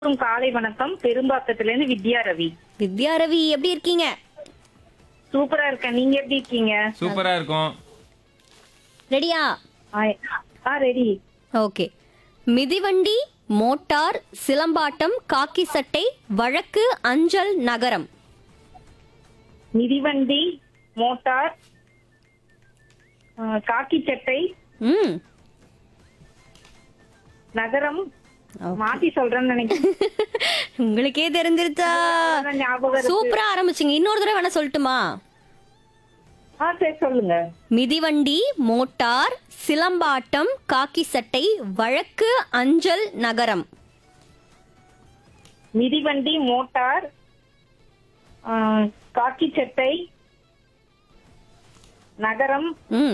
மற்றும் காலை வணக்கம் பெரும்பாக்கத்துல இருந்து வித்யா ரவி வித்யா ரவி எப்படி இருக்கீங்க சூப்பரா இருக்கேன் நீங்க எப்படி இருக்கீங்க சூப்பரா இருக்கும் ரெடியா ஆ- ஆ ரெடி ஓகே மிதிவண்டி மோட்டார் சிலம்பாட்டம் காக்கி சட்டை வழக்கு அஞ்சல் நகரம் மிதிவண்டி மோட்டார் ஆ, காக்கி சட்டை ம் நகரம் Okay. மாத்தி சொல்றேன்னு நினைக்கிறேன் உங்களுக்கே தெரிஞ்சிருச்சா அதான் ஞாபகம் இருக்கு. சூப்பரா ஆரம்பிச்சிங்க இன்னொரு தடவை வேணா சொல்லட்டுமா ஆ சரி சொல்லுங்க மிதிவண்டி மோட்டார் சிலம்பாட்டம் காக்கி சட்டை வழக்கு அஞ்சல் நகரம் மிதிவண்டி மோட்டார் ஆ, காக்கி சட்டை நகரம் ம்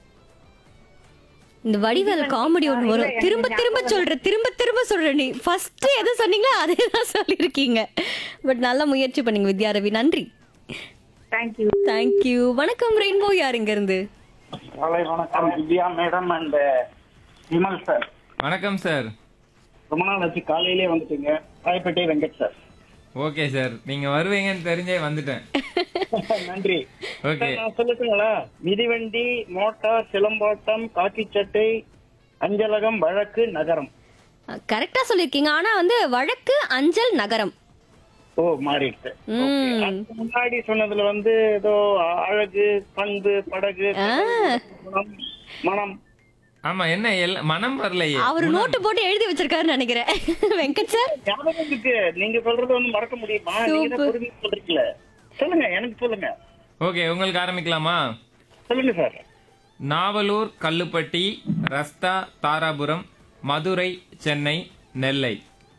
இந்த வடிவேல் காமெடி ஒன்று வரும் இல்ல, திரும்ப எனக்கு திரும்ப சொல்ற திரும்ப திரும்ப சொல்ற நீ ஃபர்ஸ்ட் எது சொன்னீங்களோ அதே தான் சொல்லியிருக்கீங்க பட் நல்லா முயற்சி பண்ணீங்க வித்யாரவி நன்றி தேங்க்யூ தேங்க்யூ வணக்கம் ரெயின்போ யார் இங்க இருந்து காலை வணக்கம் Divya madam and Vimal sir வணக்கம் சார் ரொம்ப நாள் ஆச்சு காலையிலே வந்துட்டீங்க Royapettah Venkat sir okay sir நீங்க வருவீங்கன்னு தெரிஞ்சே வந்துட்டேன் நன்றி ஓகே சார், நான் சொல்லட்டுங்களா மிதிவண்டி மோட்டார் சிலம்பாட்டம் காக்கி சட்டை அஞ்சலகம் வழக்கு நகரம் கரெக்டா சொல்லியிருக்கீங்க ஆனா வந்து வழக்கு அஞ்சல் நகரம் ஓ மாறிடுச்சு ம் அதுக்கு முன்னாடி சொன்னதுல வந்து ஏதோ அழகு பண்பு படகு குணம், மனம் ஆமா என்ன எல்லாம் மனம் வரலையே அவர் நோட்டு போட்டு எழுதி வச்சிருக்காருன்னு நினைக்கிறேன் வெங்கட் சார் ஞாபகம் இருக்கு நீங்க சொல்றது வந்து மறக்க முடியுமா நீங்க தான் Super. பொறுமையா சொல்றீங்களே சொல்லுங்க எனக்கு சொல்லுங்க ஓகே உங்களுக்கு ஆரம்பிக்கலாமா சொல்லுங்க சார் நாவலூர் கல்லுப்பட்டி ரஸ்தா தாராபுரம் மதுரை சென்னை நெல்லை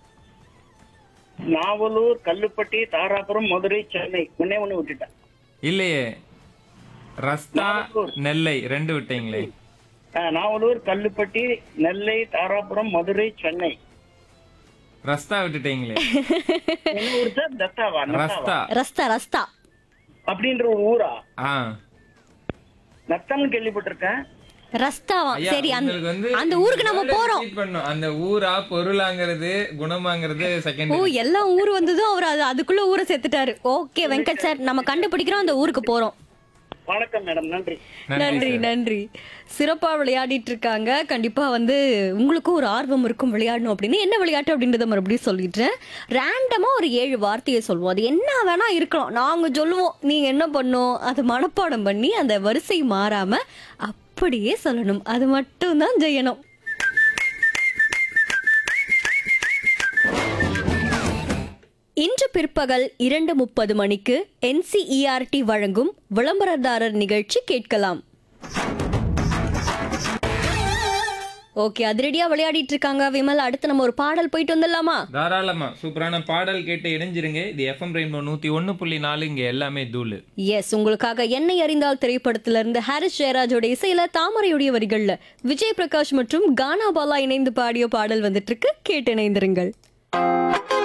நாவலூர் கல்லுப்பட்டி தாராபுரம் மதுரை சென்னை ஒன்னே ஒண்ணு விட்டுட்டேன் இல்லையே ரஸ்தா நாவலூர். நெல்லை ரெண்டு விட்டீங்களே ஆஹ், நாவலூர் கல்லுப்பட்டி நெல்லை தாராபுரம் மதுரை சென்னை ரஸ்தா விட்டுட்டீங்களே என்ன ஊர் சார் தத்தாவா நத்தாவா? ரஸ்தா ரஸ்தா ரஸ்தா அப்படின்ற ஒரு ஊரா ஆ நத்தம்னு கேள்விப்பட்டிருக்கேன் ரஸ்தாவா ஐயா, சரி அந்த உங்களுக்கு வந்து அந்த ஊருக்கு நம்ம word போறோம் repeat பண்ணணும். அந்த ஊரா பொருளாங்கிறது குணமாங்கிறது ஓ செகண்ட் எல்லாம் ஊர் வந்ததும் அவர் அது அதுக்குள்ள ஊரை சேர்த்துட்டாரு ஓகே வெங்கட் சார் நம்ம கண்டுபிடிக்கிறோம் அந்த ஊருக்கு போறோம் வணக்கம் மேடம் நன்றி நன்றி நன்றி சிறப்பா விளையாடிட்டு இருக்காங்க கண்டிப்பா வந்து உங்களுக்கும் ஒரு ஆர்வம் இருக்கும் விளையாடணும் அப்படின்னு என்ன விளையாட்டு அப்படின்றத மறுபடியும் சொல்லிடுறேன் ரேண்டமா ஒரு ஏழு வார்த்தையை சொல்லுவோம் அது என்ன வேணா இருக்கலாம் நாங்க சொல்லுவோம் நீங்க என்ன பண்ணும் அது மனப்பாடம் பண்ணி அந்த வரிசை மாறாம அப்படியே சொல்லணும் அது மட்டும் தான் செய்யணும் இன்று பிற்பகல் இரண்டு முப்பது மணிக்கு என்சிஇஆர்டி வழங்கும் விளம்பரதாரர் நிகழ்ச்சி கேட்கலாம் ஓகே அதிரடியா விளையாடிட்டு இருக்காங்க விமல் அடுத்து நம்ம ஒரு பாடல் போயிட்டு வந்துடலாமா தாராளமா சூப்பரான பாடல் கேட்டு இணைஞ்சிருங்க இது எஃப்எம் ரெயின்போ நூத்தி ஒன்னு புள்ளி நாலு இங்க எல்லாமே தூளு எஸ் உங்களுக்காக என்னை அறிந்தால் திரைப்படத்துல இருந்து ஹாரிஸ் ஜெயராஜோட இசையில தாமரையுடைய வரிகள்ல விஜய் பிரகாஷ் மற்றும் கானா பாலா இணைந்து பாடிய பாடல் வந்துட்டு இருக்கு கேட்டு இணைந்திருங்கள்